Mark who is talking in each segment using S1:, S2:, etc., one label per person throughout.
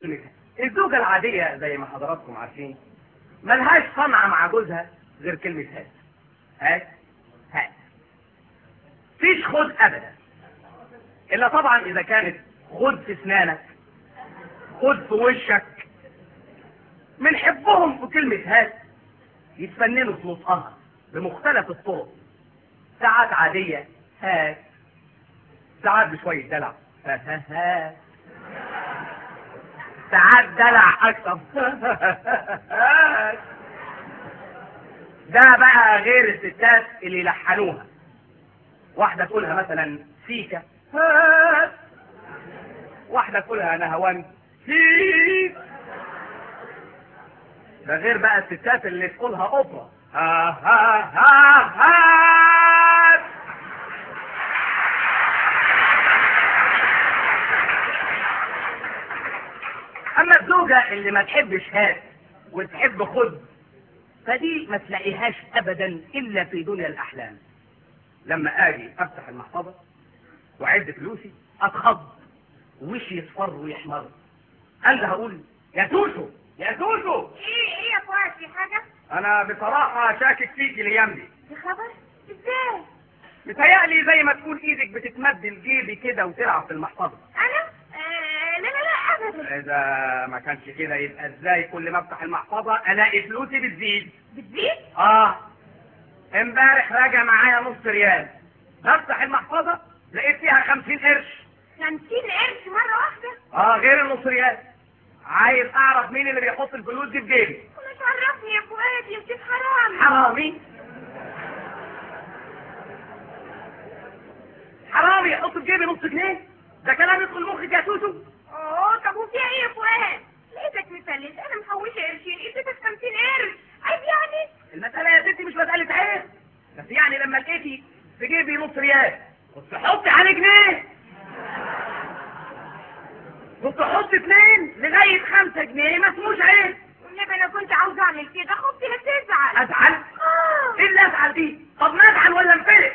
S1: الزوجة العادية زي ما حضراتكم عارفين ملهاش صنعة مع جوزها غير كلمة هات هات هات فيش خد أبدا إلا طبعا إذا كانت خد في أسنانك خد في وشك من حبهم في كلمة هات يتفننوا في نطقها بمختلف الطرق ساعات عادية هات ساعات بشوية دلع ها ها ها ساعات دلع أكثر ده بقى غير الستات اللي يلحنوها واحدة تقولها مثلا سيكا هات واحدة تقولها نهوان سيك ده غير بقى الستات اللي تقولها اوبرا ها ها ها ها اما الزوجة اللي ما تحبش هات وتحب خد فدي ما تلاقيهاش ابدا الا في دنيا الاحلام لما اجي افتح المحفظة وعد فلوسي اتخض وشي يصفر ويحمر انا هقول يا توشو يا توشو
S2: ايه ايه يا فؤاد في حاجة؟
S1: انا بصراحة شاكك فيك الايام دي
S2: في خبر؟ ازاي؟
S1: متهيألي زي ما تكون ايدك بتتمد لجيبي كده وتلعب في المحفظة
S2: انا؟ آه لا لا لا ابدا
S1: اذا ما كانش كده يبقى ازاي كل ما افتح المحفظة الاقي فلوسي بتزيد
S2: بتزيد؟
S1: اه امبارح راجع معايا نص ريال بفتح المحفظة لقيت فيها خمسين قرش
S2: خمسين قرش مرة واحدة؟
S1: اه غير النص ريال عايز اعرف مين اللي بيحط الفلوس دي في جيبي
S2: مش عرفني يا فؤاد يمكن حرام
S1: حرامي حرامي يحط في جيبي نص جنيه ده كلام يدخل مخك يا توتو
S2: اوه طب وفيها ايه يا فؤاد؟ لقيتك مفلس انا محوشة قرشين اديتك خمسين قرش عيب يعني؟
S1: المسألة يا ستي مش مسألة عيب بس يعني لما لقيتي في جيبي نص ريال كنت حطي عليه جنيه كنت حط اتنين لغاية خمسة جنيه ما اسموش عيب
S2: والنبي انا كنت عاوز اعمل كده خفتي لا تزعل
S1: ازعل
S2: اه
S1: ايه اللي ازعل دي طب ما ازعل ولا انفلق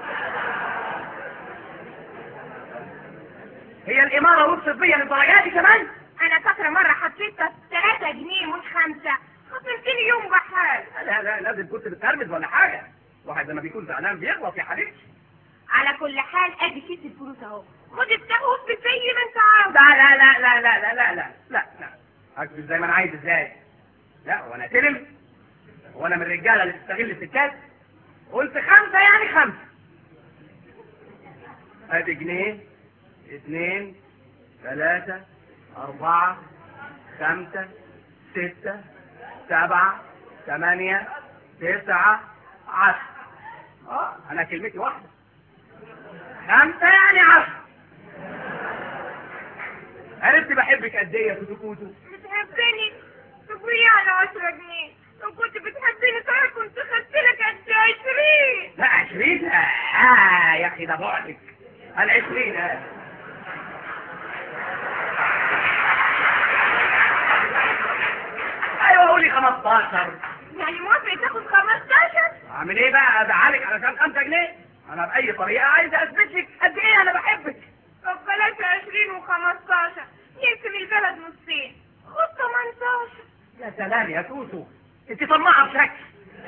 S1: هي الامارة وصلت بيا للدرجات دي كمان
S2: انا فاكرة مرة حطيت 3 جنيه مش خمسة خسرتني يوم بحال
S1: لا لا لازم كنت بترمز ولا حاجة واحد لما بيكون زعلان بيغلط يا حبيبتي
S2: على كل حال ادي كيس الفلوس اهو خد التهوف زي ما انت عاوز
S1: لا لا لا لا لا لا لا لا لا لا اكتب زي ما انا عايز ازاي لا وانا تلم وانا من الرجاله اللي تستغل الستات قلت خمسه يعني خمسه ادي جنيه اثنين ثلاثة أربعة خمسة ستة سبعة ثمانية تسعة عشرة اه أنا كلمتي واحدة خمسة يعني عشرة عرفت بحبك قد ايه يا توتو كوتو
S2: بتحبني تقولي على 10 جنيه لو كنت بتحبني صحيح كنت خدت لك قد 20
S1: لا عشرين آه يا اخي ده بعدك العشرين آه. ايوه قولي 15
S2: يعني موافق تاخد 15
S1: اعمل ايه بقى ازعلك علشان 5 جنيه انا باي طريقه عايز اثبت لك قد ايه انا بحبك
S2: طب بلاش 20 و15 يقسم البلد نصين خد 18
S1: يا سلام يا توتو انت طماعه بشكل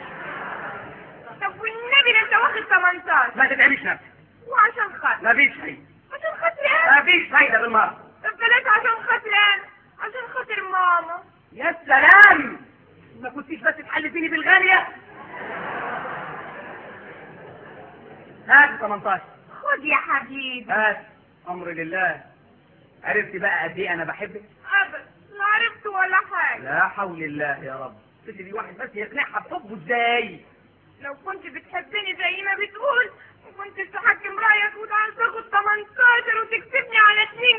S2: طب والنبي ده انت واخد 18
S1: ما تتعبيش نفسك
S2: وعشان خاطر
S1: مفيش فايده
S2: عشان خاطر انا
S1: مفيش فايده بالمره
S2: طب بلاش عشان خاطر انا عشان خاطر ماما
S1: يا سلام ما كنتيش بس تحلفيني بالغاليه هات 18
S2: خد يا حبيبي
S1: هات امر لله عرفت بقى قد ايه انا بحبك
S2: ابدا لا عرفت ولا حاجه
S1: لا حول الله يا رب تدي دي واحد بس يقنعها بحبه ازاي
S2: لو كنت بتحبني زي ما بتقول ما كنتش تحكم رايك وتعال تاخد 18 وتكسبني على 2